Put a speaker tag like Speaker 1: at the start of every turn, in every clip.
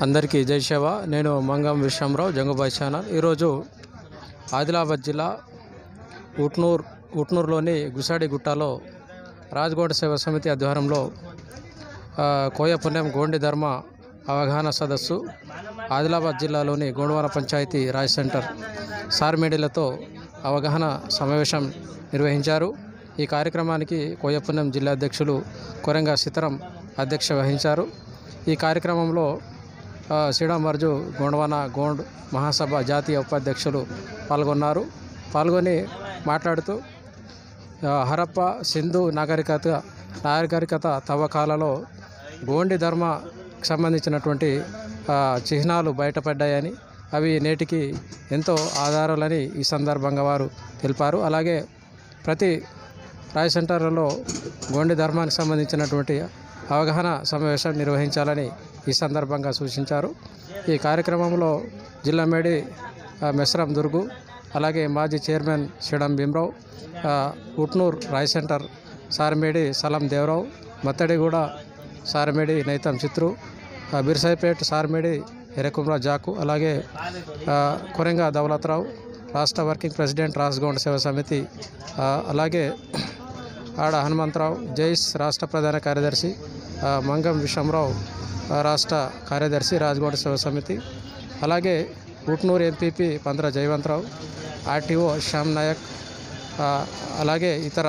Speaker 1: అందరికీ జై శివ నేను మంగం విశ్వంరావు జంగుబాయ్ ఛానల్ ఈరోజు ఆదిలాబాద్ జిల్లా ఉట్నూర్ ఉట్నూరులోని గుసాడి గుట్టలో రాజగోడ సేవా సమితి ఆధ్వర్యంలో ఆ, కోయపుణ్యం గోండి ధర్మ అవగాహన సదస్సు ఆదిలాబాద్ జిల్లాలోని గోండవాన పంచాయతీ రాజ్ సెంటర్ సార్మేడిలతో అవగాహన సమావేశం నిర్వహించారు ఈ కార్యక్రమానికి కోయపుణ్యం జిల్లా అధ్యక్షులు కొరంగా సీతారాం అధ్యక్ష వహించారు ఈ కార్యక్రమంలో ఆ, శ్రీరామర్జు గోండవాన గోండ్ మహాసభ జాతీయ ఉపాధ్యక్షులు పాల్గొన్నారు పాల్గొని మాట్లాడుతూ ఆ, హరప్ప సింధు నాగరికత నాగరికత తవ్వకాలలో గోండి ధర్మకు సంబంధించినటువంటి ఆ, చిహ్నాలు బయటపడ్డాయని అవి నేటికి ఎంతో ఆధారాలని ఈ సందర్భంగా వారు తెలిపారు అలాగే ప్రతి రాయ్ సెంటర్లలో గోండి ధర్మానికి సంబంధించినటువంటి అవగాహన సమావేశం నిర్వహించాలని ఈ సందర్భంగా సూచించారు ఈ కార్యక్రమంలో జిల్లా మేడి ఆ, మెస్రం దుర్గు అలాగే మాజీ చైర్మన్ శ్రీడం భీమరావు ఆ, ఉట్నూర్ రాయ్ సెంటర్ సారమేడి సలం దేవరావు మత్తడిగూడ సారమేడి నైతం చిత్రు ఆ, బిర్సాయిపేట్ సారమేడి ఎరకుమ్రా జాకు అలాగే ఆ, కొరెంగా దౌలత్రావు రాష్ట్ర వర్కింగ్ ప్రెసిడెంట్ రాజ్గౌండ్ సేవా సమితి ఆ, అలాగే ఆడ హనుమంతరావు జైస్ రాష్ట్ర ప్రధాన కార్యదర్శి ఆ, మంగం విశ్వంరావు ఆ, రాష్ట్ర కార్యదర్శి రాజగోడ సేవా సమితి అలాగే ఉట్నూరు ఎంపీపీ పంద్ర జయవంతరావు ఆర్టీఓ శ్యామ్ నాయక్ ఆ, అలాగే ఇతర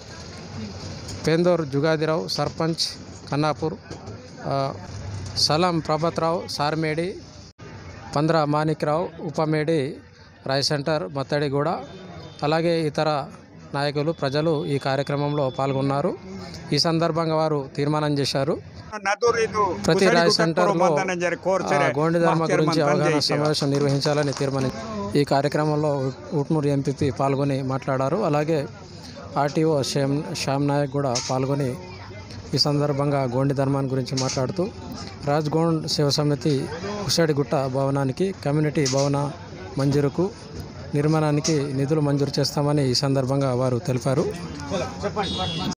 Speaker 1: పేందూర్ జుగాదిరావు సర్పంచ్ కన్నాపూర్ ఆ, సలాం ప్రభత్రావు సార్మేడి పంద్ర మాణిక్రావు ఉపమేడి రాయ్ సెంటర్ మత్తడిగూడ అలాగే ఇతర నాయకులు ప్రజలు ఈ కార్యక్రమంలో పాల్గొన్నారు ఈ సందర్భంగా వారు తీర్మానం చేశారు ప్రతి రాయ్ సెంటర్లో ఆ, గోండి ధర్మ గురించి అవగాహన సమావేశం నిర్వహించాలని తీర్మానం ఈ కార్యక్రమంలో ఉ- ఉట్నూరు ఎంపీపీ పాల్గొని మాట్లాడారు అలాగే ఆర్టీఓ శ్యామ్ శ్యామ్ నాయక్ కూడా పాల్గొని ఈ సందర్భంగా గోండి ధర్మాన్ని గురించి మాట్లాడుతూ రాజ్గోండ్ శివ సమితి ఉషాడిగుట్ట భవనానికి కమ్యూనిటీ భవన మంజూరుకు నిర్మాణానికి నిధులు మంజూరు చేస్తామని ఈ సందర్భంగా వారు తెలిపారు